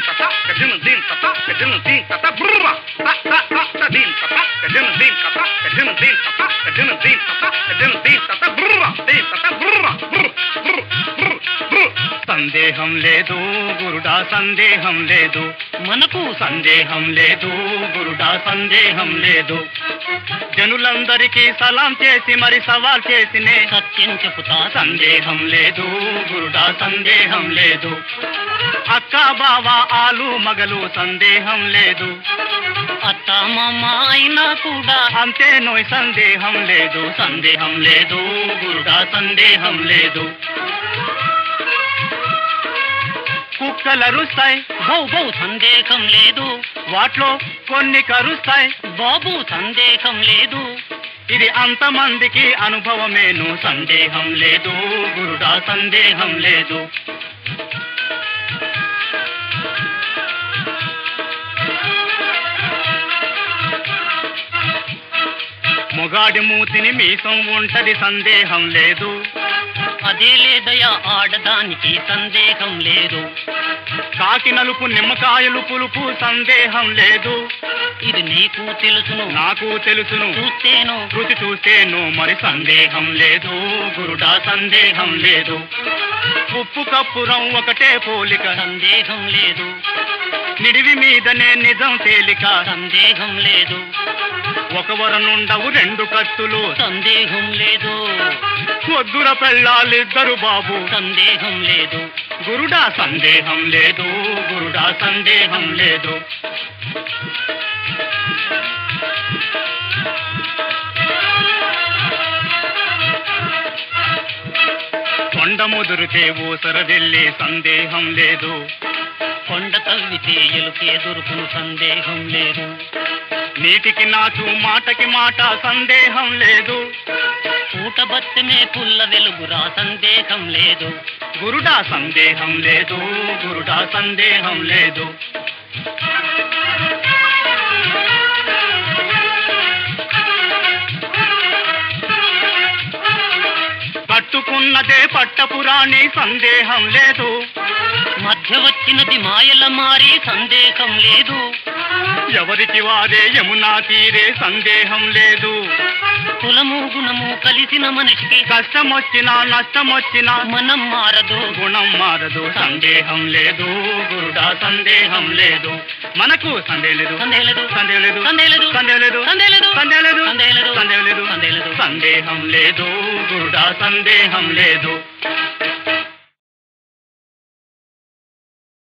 తత కదిన దీన్ తత కదిన దీన్ తత బ్రర త త త దీన్ తత కదిన దీన్ తత కదిన దీన్ తత కదిన దీన్ తత కదిన దీన్ తత బ్రర దీన్ తత బ్రర బ్రర బ్రర బ్రర సందేహం లేదు గురుడా సందేహం లేదు మనకు సందేహం లేదు గురుడా సందేహం లేదు జనులందరికీ సలాం చేసి మరి సవాల్ చేసినే సత్యం చెబుతా సందేహం లేదు గురుడా సందేహం లేదు అక్క బావ ఆలు మగలు సందేహం లేదు అత్త మామ అయినా కూడా అంతే నోయ్ సందేహం లేదు సందేహం లేదు గురుడా సందేహం లేదు కుక్కలరుస్తాయి బౌ బౌ సందేహం లేదు వాటిలో కొన్ని కరుస్తాయి బాబు సందేహం లేదు ఇది అంతమందికి అనుభవమేను సందేహం లేదు గురుడా సందేహం లేదు మొగాడి మూతిని మీసం ఉంటది సందేహం లేదు అదే లేదయా ఆడదానికి సందేహం లేదు కాకి నలుపు నిమ్మకాయలు పులుపు సందేహం లేదు ఇది నీకు తెలుసును నాకు తెలుసును చూస్తేను రుచి చూసేను మరి సందేహం లేదు గురుడా సందేహం లేదు ఉప్పు కప్పురం ఒకటే పోలిక సందేహం లేదు నిడివి మీదనే నిజం తేలిక సందేహం లేదు ఒకవరనుండవు రెండు కత్తులు సందేహం లేదు వద్దుర పెళ్ళాలిద్దరు బాబు సందేహం లేదు గురుడా సందేహం లేదు గురుడా సందేహం లేదు కొండ ముదురితే ఊసర వెళ్ళే సందేహం లేదు కొండ తవ్వితే ఎలుకే దొరుకును సందేహం లేదు నీటికి నాచు మాటకి మాట సందేహం లేదు పూట బత్తమే పుల్ల వెలుగురా సందేహం లేదు గురుడా సందేహం లేదు గురుడా సందేహం లేదు పట్టుకున్నదే పట్టపురాణి సందేహం లేదు మధ్య వచ్చినది మాయల మారి సందేహం లేదు ఎవరికి వారే యమునా తీరే సందేహం లేదు కులము గుణము కలిసిన మనిషికి కష్టం వచ్చినా నష్టం వచ్చినా మనం మారదు గుణం మారదు సందేహం లేదు గురుడా సందేహం లేదు మనకు సందేహం లేదు సందేహం లేదు సందేహం లేదు సందేహం లేదు సందేహం లేదు సందేహం లేదు సందేహం లేదు సందేహం లేదు సందేహం లేదు సందేహం లేదు సందేహం లేదు గురుడా సందేహం లేదు